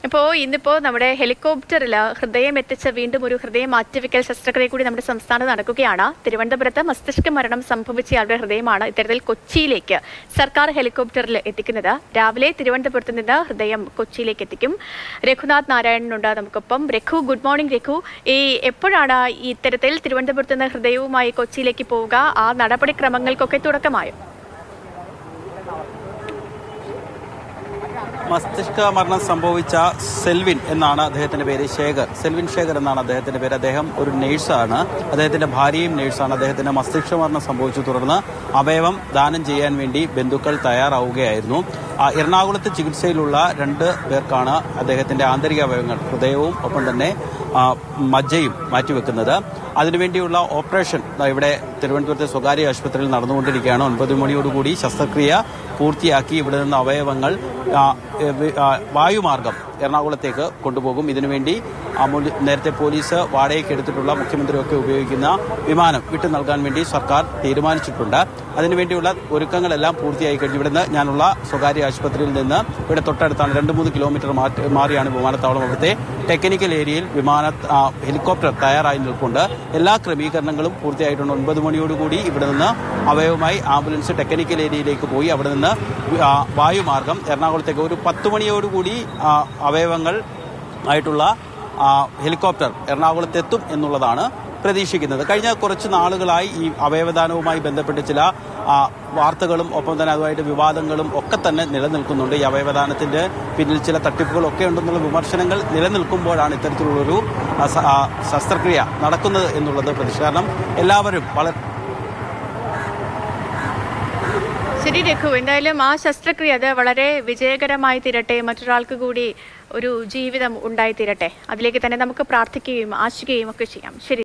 ഇപ്പോൾ ഇന്നിപ്പോൾ നമ്മുടെ ഹെലികോപ്റ്ററിൽ ഹൃദയം എത്തിച്ച വീണ്ടും ഒരു ഹൃദയം മാറ്റിവെക്കൽ ശസ്ത്രക്രിയ കൂടി നമ്മുടെ സംസ്ഥാനത്ത് നടക്കുകയാണ് തിരുവനന്തപുരത്ത് മസ്തിഷ്ക മരണം സംഭവിച്ചയാളുടെ ഹൃദയമാണ് ഇത്തരത്തിൽ കൊച്ചിയിലേക്ക് സർക്കാർ ഹെലികോപ്റ്ററിൽ എത്തിക്കുന്നത് രാവിലെ തിരുവനന്തപുരത്ത് നിന്ന് ഹൃദയം കൊച്ചിയിലേക്ക് എത്തിക്കും രഘുനാഥ് നാരായണനുണ്ട് നമുക്കൊപ്പം രഘു ഗുഡ് മോർണിംഗ് രഘു ഈ എപ്പോഴാണ് ഈ ഇത്തരത്തിൽ തിരുവനന്തപുരത്ത് നിന്ന് ഹൃദയവുമായി കൊച്ചിയിലേക്ക് പോവുക ആ നടപടിക്രമങ്ങൾക്കൊക്കെ തുടക്കമായോ മസ്തിഷ്ക മരണം സംഭവിച്ച സെൽവിൻ എന്നാണ് അദ്ദേഹത്തിന്റെ പേര് ശേഖർ സെൽവിൻ ശേഖർ എന്നാണ് അദ്ദേഹത്തിന്റെ പേര് അദ്ദേഹം ഒരു നേഴ്സാണ് അദ്ദേഹത്തിന്റെ ഭാര്യയും നേഴ്സാണ് അദ്ദേഹത്തിന്റെ മസ്തിഷ്ക മരണം സംഭവിച്ചു തുടർന്ന് അവയവം ദാനം ചെയ്യാൻ വേണ്ടി ബന്ധുക്കൾ തയ്യാറാവുകയായിരുന്നു ആ, എറണാകുളത്ത് ചികിത്സയിലുള്ള രണ്ട് പേർക്കാണ് അദ്ദേഹത്തിന്റെ ആന്തരിക അവയവങ്ങൾ ഹൃദയവും ഒപ്പം തന്നെ ആ, മജ്ജയും മാറ്റിവെക്കുന്നത് അതിനുവേണ്ടിയുള്ള ഓപ്പറേഷൻ ദാ ഇവിടെ തിരുവനന്തപുരത്തെ സ്വകാര്യ ആശുപത്രിയിൽ നടന്നുകൊണ്ടിരിക്കുകയാണ് ഒൻപത് മണിയോടുകൂടി ശസ്ത്രക്രിയ പൂർത്തിയാക്കി ഇവിടെ നിന്ന് അവയവങ്ങൾ ആ, എ, വി- ആ, വായുമാർഗം എറണാകുളത്തേക്ക് കൊണ്ടുപോകും ഇതിനുവേണ്ടി അമൂല്യ നേരത്തെ പോലീസ് വാടകയ്ക്ക് എടുത്തിട്ടുള്ള മുഖ്യമന്ത്രിയൊക്കെ ഉപയോഗിക്കുന്ന വിമാനം വിട്ടു നൽകാൻ വേണ്ടി സർക്കാർ തീരുമാനിച്ചിട്ടുണ്ട് അതിനുവേണ്ടിയുള്ള ഒരുക്കങ്ങളെല്ലാം പൂർത്തിയായി കഴിഞ്ഞു ഇവിടുന്ന് ഞാനുള്ള സ്വകാര്യ ആശുപത്രിയിൽ നിന്ന് ഇവിടെ തൊട്ടടുത്താണ് രണ്ട് മൂന്ന് കിലോമീറ്റർ മാറ്റി മാറിയാണ് വിമാനത്താവളം അവിടുത്തെ ടെക്നിക്കൽ ഏരിയയിൽ വിമാന ആ, ഹെലികോപ്റ്റർ തയ്യാറായി നിൽപ്പുണ്ട് എല്ലാ ക്രമീകരണങ്ങളും പൂർത്തിയായിട്ടുണ്ട് ഒൻപത് മണിയോടുകൂടി ഇവിടെ നിന്ന് അവയവുമായി ആംബുലൻസ് ടെക്നിക്കൽ ഏരിയയിലേക്ക് പോയി അവിടെ നിന്ന് ആ, വായുമാർഗം എറണാകുളത്തേക്ക് ഒരു പത്ത് മണിയോടുകൂടി ആ, അവയവങ്ങൾ ആയിട്ടുള്ള ആ, ഹെലികോപ്റ്റർ എറണാകുളത്തെത്തും എന്നുള്ളതാണ് പ്രതീക്ഷിക്കുന്നത് കഴിഞ്ഞ കുറച്ച് നാളുകളായി ഈ അവയവദാനവുമായി ബന്ധപ്പെട്ട് ചില ആ, വാർത്തകളും ഒപ്പം തന്നെ അതുമായിട്ട് വിവാദങ്ങളും ഒക്കെ തന്നെ നിലനിൽക്കുന്നുണ്ട് ഈ അവയവദാനത്തിന്റെ പിന്നിൽ ചില തട്ടിപ്പുകൾ ഒക്കെ ഉണ്ടെന്നുള്ള വിമർശനങ്ങൾ നിലനിൽക്കുമ്പോഴാണ് ഇത്തരത്തിലുള്ളൊരു ആ, സ- ആ, ശസ്ത്രക്രിയ നടക്കുന്നത് എന്നുള്ളത് പ്രതിഷേധം എല്ലാവരും വളരെ ശരി രഘു എന്തായാലും ആ ശസ്ത്രക്രിയ അത് വളരെ വിജയകരമായി തീരട്ടെ മറ്റൊരാൾക്ക് കൂടി ഒരു ജീവിതം ഉണ്ടായി തീരട്ടെ അതിലേക്ക് തന്നെ നമുക്ക് പ്രാർത്ഥിക്കുകയും ആശിക്കുകയും ഒക്കെ ചെയ്യാം ശരി